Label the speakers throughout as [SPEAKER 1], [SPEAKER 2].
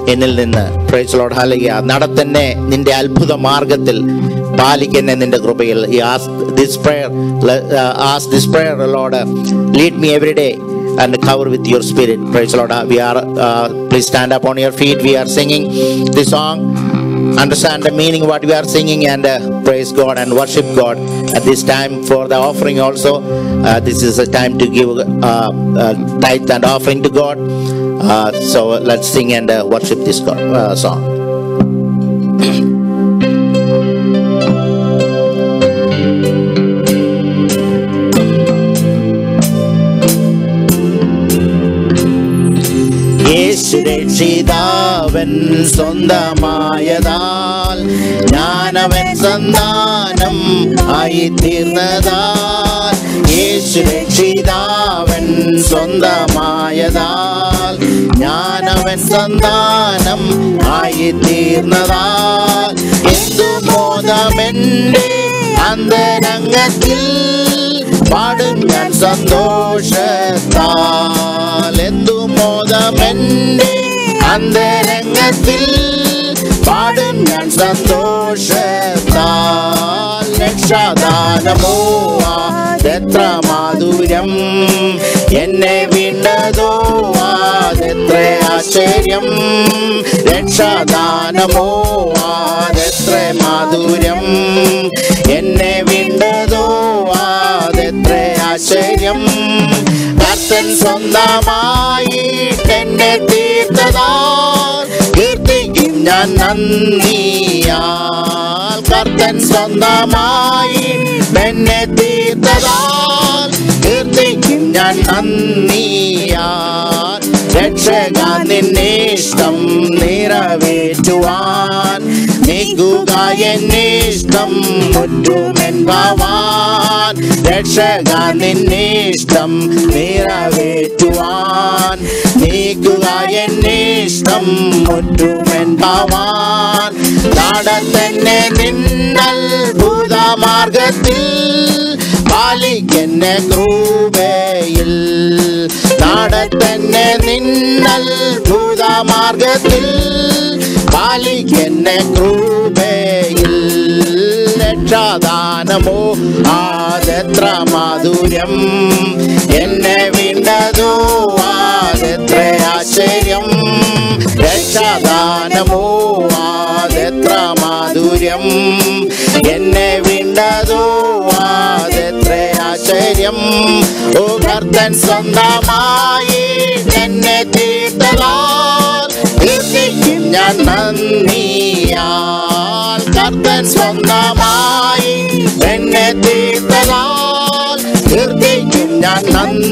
[SPEAKER 1] എന്നിൽ നിന്ന് price load hallelujah നടത്തന്നെ നിന്റെ അത്ഭുത മാർഗത്തിൽ പാലിക്കന്നെ നിന്റെ കൃപയിൽ ഈ as this prayer as this prayer lord lead me every day and cover with your spirit praise the lord Uh, we are uh, please stand up on your feet we are singing this song understand the meaning what we are singing and uh, praise god and worship god at this time for the offering also uh, this is a time to give uh, uh, tithe and offering to god uh, so let's sing and uh, worship this god, uh, song Yesu രക്ഷിതാവൻ സ്വന്തമായതാൽ ഞാനവൻ സന്താനം ആയി തീർന്നതാൽ യേശു രക്ഷിതാവൻ സ്വന്തമായതാൽ ഞാനവൻ സന്താനം ആയി തീർന്നതാൽ എന്തു മോദമെന്റെ അന്തരംഗത്തിൽ പാടും ഞാൻ സന്തോഷത്താൽ എന്തു മോദമെന്റെ അന്തരംഗത്തിൽ പാടും ഞാൻ സന്തോഷത്താൽ രക്ഷാദാനമോ അതെത്ര മാധുര്യം എന്നെ വീണ്ടതോ അതെത്ര ആശ്ചര്യം രക്ഷാദാനമോ അതെത്ര മാധുര്യം എന്നെ വീണ്ടതോ അതെത്ര ആശ്ചര്യം കർത്തൻ സ്വന്തമായി എന്നെ തീർത്തതാ കീർത്തിക്കും ഞാൻ നന്ദിയാൽ കർത്തൻ സ്വന്തമായി എന്നെ തീർത്തതാൽ കീർത്തിക്കും ഞാൻ നന്ദിയാൽ രക്ഷക നിന്നിഷ്ടം നിറവേറ്റുവാൻ നീക്കുക എന്നിഷ്ടം മുറ്റുമെൻ ഭവാൻ രക്ഷക നിന്നിഷ്ടം നിറവേറ്റുവാൻ നീക്കുക എന്നിഷ്ടം മുറ്റുമെൻ ഭവാൻ നാടത്തന്നെ നിന്നൽ ഭൂതമാർഗത്തിൽ പാലിക്കെന്നെ ക്രൂബയിൽ നാടത്തന്നെ നിന്നൽ ഭൂതമാർഗത്തിൽ പാലിക്കെന്നെ ക്രൂബയിൽ രക്ഷാദാനമോ ആതെത്ര മാധുര്യം എന്നെ വീണ്ടതോ ആതെത്ര ആശ്ചര്യം രക്ഷാദാനമോ ആതെത്ര മാധുര്യം എന്നെ വീണ്ടതോ ആതെത്ര ആശ്ചര്യം ഓ കർത്തൻ സ്വന്തമായി എന്നെ തീർത്തതാൽ കീർത്തിക്കും ഞാൻ നന്ദിയാൽ കർത്തൻ സ്വന്തമായി എന്നെ തീർത്തതാൽ കീർത്തിക്കും ഞാൻ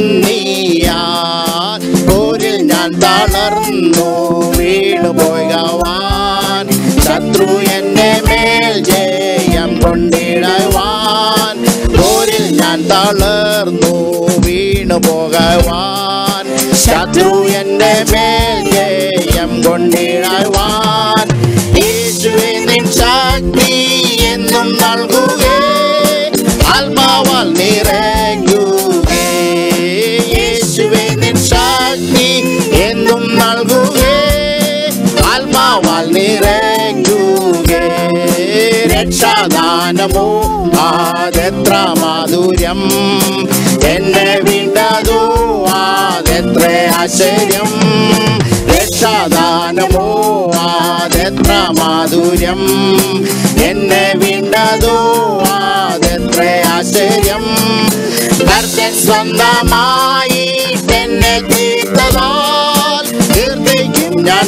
[SPEAKER 1] നന്ദിയാൽ പോരിൽ ഞാൻ തളർന്നു വീണു പോയവാൻ ശത്രു എന്നെ മേൽ ജയം കൊണ്ടിടവാൻ പോരിൽ ഞാൻ തളർന്നു വീണു പോകവാൻ ശത്രു എന്റെ മേൽ ജയം കൊണ്ടിടവാൻ യേശുവെ നിൻ ശക്തി എന്നും നൽകുകേ ആത്മാവാൽ നിറയ്ക്കുകേ യേശുവെ നിൻ ശക്തി എന്നും നൽകുകേ ആത്മാവാൽ നിറയ്ക്കുകേ രക്ഷാദാനമോ ആതെത്ര മാധുര്യം എന്നെ വീണ്ടതോ ആതെത്ര ആശ്ചര്യം രക്ഷാദാനമോ ആതെത്ര മാധുര്യം എന്നെ വീണ്ടതോ ആതെത്ര ആശ്ചര്യം കർത്തൻ സ്വന്തമായി എന്നെ തീർത്തതാൽ കീർത്തിക്കും ഞാൻ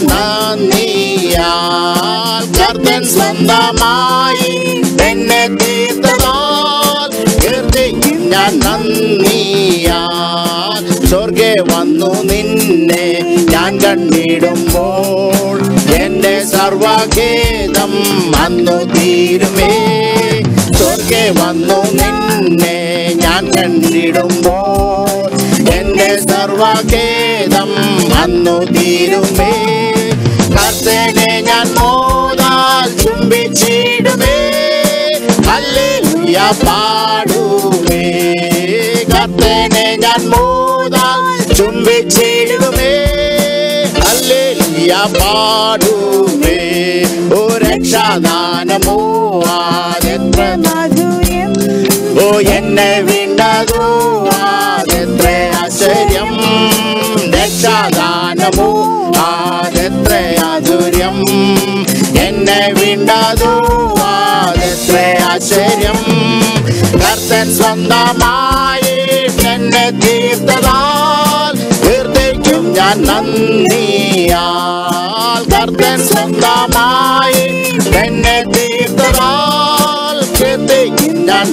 [SPEAKER 1] നന്ദിയാൽ കർത്തൻ സ്വന്തമായി എന്നെ തീർത്തതാൽ കീർത്തിക്കും ഞാൻ നന്ദിയാൽ സ്വർഗെ വന്നു നിന്നെ ഞാൻ കണ്ടിടുമ്പോൾ എന്റെ സർവഖേദം അന്നു തീരുമേ സ്വർഗെ വന്നു നിന്നെ ഞാൻ കണ്ടിടുമ്പോൾ എന്റെ സർവഖേദം അന്നു തീരുമേ കർത്തനെ ഞാൻ മോതാൽ ചുംബിച്ചിടുമേ ഹല്ലേലൂയ പാടുമേ കർത്തനെ ഞാൻ മോതാൽ ചുംബിച്ചിടുമേ ഹല്ലേലൂയ ഹല്ലേലൂയ പാടുമേ ഓ രക്ഷാദാനമോ ആരെത്ര
[SPEAKER 2] മാധുര്യം
[SPEAKER 1] ഓ എന്നെ വീണ്ടതോ ആരെത്ര ആശ്ചര്യം രക്ഷാദാനമോ ആരെത്ര ആതുര്യം എന്നെ വീണ്ടതോ ആരെത്ര ആശ്ചര്യം കർത്തൻ സ്വന്തമായി എന്നെ തീർത്തതാൽ തീർത്തേക്കും ഞാൻ നന്ദിയാൽ കർത്തൻ സ്വന്തമായി എന്നെ തീർത്തതാൽ തീർത്തേക്കും ഞാൻ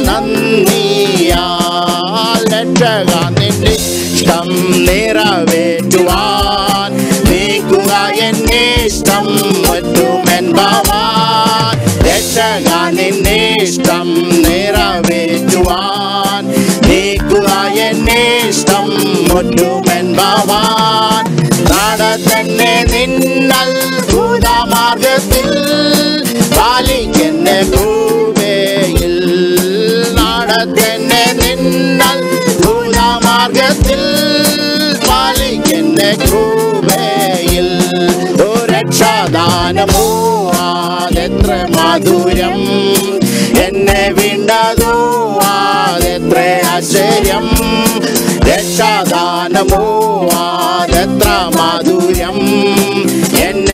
[SPEAKER 1] നന്ദിയാൽ രക്ഷക നിന്റെ ഇഷ്ടം നിറവേറ്റുവാൻ നീക്കുക എന്നെ ഇഷ്ടം മറ്റുമെൻ ഭവാൻ രക്ഷക നിന്നെ ഇഷ്ടം നിറവേറ്റുവാൻ നീക്കുക എന്നെ ഇഷ്ടം മുറ്റുമെൻ ഭവാൻ നാട തന്നെ നിന്നത്ഭുത മാർഗത്തിൽ പാലിക്കെന്നെ ഭൂമയിൽ നാട തന്നെ നിന്നത്ഭുത മാർഗത്തിൽ പാലിക്കെന്നെ ഭൂമയിൽ ഓ രക്ഷാദാനമോ അതെത്ര മാധുര്യം എന്നെ വീണ്ടതോ അതെത്ര ആശ്ചര്യം രക്ഷാദാനമോ അതെത്ര മാധുര്യം